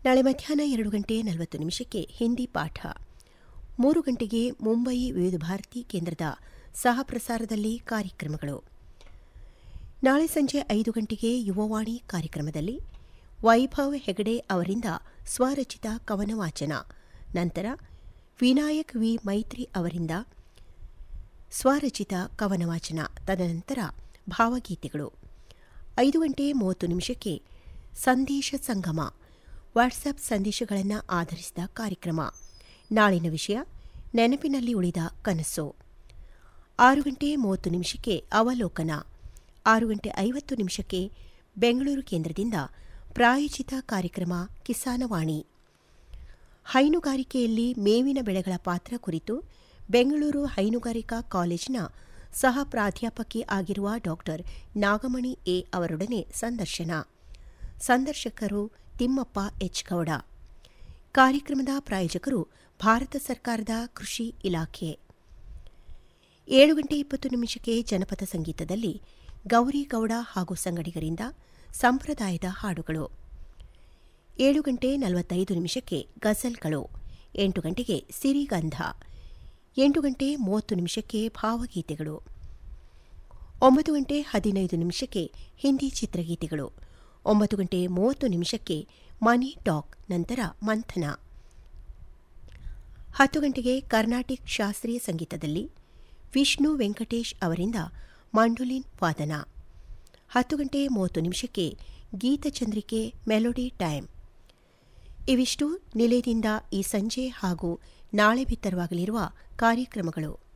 ನಾಳೆ ಮಧ್ಯಾಹ್ನ ಎರಡು ಗಂಟೆ ನಲವತ್ತು ನಿಮಿಷಕ್ಕೆ ಹಿಂದಿ ಪಾಠ ಮೂರು ಗಂಟೆಗೆ ಮುಂಬಯಿ ವಿವಿಧ ಭಾರತಿ ಕೇಂದ್ರದ ಸಹ ಪ್ರಸಾರದಲ್ಲಿ ಕಾರ್ಯಕ್ರಮಗಳು ನಾಳೆ ಸಂಜೆ ಐದು ಗಂಟೆಗೆ ಯುವವಾಣಿ ಕಾರ್ಯಕ್ರಮದಲ್ಲಿ ವೈಭವ್ ಹೆಗಡೆ ಅವರಿಂದ ಸ್ವರಚಿತ ಕವನ ವಾಚನ ನಂತರ ವಿನಾಯಕ್ ವಿ ಮೈತ್ರಿ ಅವರಿಂದ ಸ್ವರಚಿತ ಕವನ ವಾಚನ ತದನಂತರ ಭಾವಗೀತೆಗಳು ಐದು ಗಂಟೆ ಮೂವತ್ತು ನಿಮಿಷಕ್ಕೆ ಸಂದೇಶ ಸಂಗಮ ವಾಟ್ಸ್ಆಪ್ ಸಂದೇಶಗಳನ್ನು ಆಧರಿಸಿದ ಕಾರ್ಯಕ್ರಮ ನಾಳಿನ ವಿಷಯ ನೆನಪಿನಲ್ಲಿ ಉಳಿದ ಕನಸು ಆರು ಗಂಟೆ ಮೂವತ್ತು ನಿಮಿಷಕ್ಕೆ ಅವಲೋಕನ ಆರು ಗಂಟೆ ಐವತ್ತು ನಿಮಿಷಕ್ಕೆ ಬೆಂಗಳೂರು ಕೇಂದ್ರದಿಂದ ಪ್ರಾಯೋಜಿತ ಕಾರ್ಯಕ್ರಮ ಕಿಸಾನವಾಣಿ ಹೈನುಗಾರಿಕೆಯಲ್ಲಿ ಮೇವಿನ ಬೆಳೆಗಳ ಪಾತ್ರ ಕುರಿತು ಬೆಂಗಳೂರು ಹೈನುಗಾರಿಕಾ ಕಾಲೇಜಿನ ಸಹ ಪ್ರಾಧ್ಯಾಪಕಿ ಆಗಿರುವ ಡಾಕ್ಟರ್ ನಾಗಮಣಿ ಎ ಅವರೊಡನೆ ಸಂದರ್ಶನ ಸಂದರ್ಶಕರು ತಿಮ್ಮಪ್ಪ ಎಚ್ ಗೌಡ ಕಾರ್ಯಕ್ರಮದ ಪ್ರಾಯೋಜಕರು ಭಾರತ ಸರ್ಕಾರದ ಕೃಷಿ ಇಲಾಖೆ ಏಳು ಗಂಟೆ ಇಪ್ಪತ್ತು ನಿಮಿಷಕ್ಕೆ ಜನಪದ ಸಂಗೀತದಲ್ಲಿ ಗೌರಿಗೌಡ ಹಾಗೂ ಸಂಗಡಿಗರಿಂದ ಸಂಪ್ರದಾಯದ ಹಾಡುಗಳು ಏಳು ಗಂಟೆ ನಲವತ್ತೈದು ನಿಮಿಷಕ್ಕೆ ಗಜಲ್ಗಳು ಎಂಟು ಗಂಟೆಗೆ ಸಿರಿಗಂಧ ಎಂಟು ಗಂಟೆ ಮೂವತ್ತು ನಿಮಿಷಕ್ಕೆ ಭಾವಗೀತೆಗಳು ಒಂಬತ್ತು ಗಂಟೆ ಹದಿನೈದು ನಿಮಿಷಕ್ಕೆ ಹಿಂದಿ ಚಿತ್ರಗೀತೆಗಳು ಒಂಬತ್ತು ಗಂಟೆ ಮೂವತ್ತು ನಿಮಿಷಕ್ಕೆ ಮನಿ ಟಾಕ್ ನಂತರ ಮಂಥನ ಹತ್ತು ಗಂಟೆಗೆ ಕರ್ನಾಟಿಕ್ ಶಾಸ್ತ್ರೀಯ ಸಂಗೀತದಲ್ಲಿ ವಿಷ್ಣು ವೆಂಕಟೇಶ್ ಅವರಿಂದ ಮಂಡುಲಿನ್ ವಾದನ ಹತ್ತು ಗಂಟೆ ಮೂವತ್ತು ನಿಮಿಷಕ್ಕೆ ಗೀತಚಂದ್ರಿಕೆ ಮೆಲೋಡಿ ಟೈಮ್ ಇವಿಷ್ಟು ನಿಲಯದಿಂದ ಈ ಸಂಜೆ ಹಾಗೂ ನಾಳೆ ಬಿತ್ತರವಾಗಲಿರುವ ಕಾರ್ಯಕ್ರಮಗಳು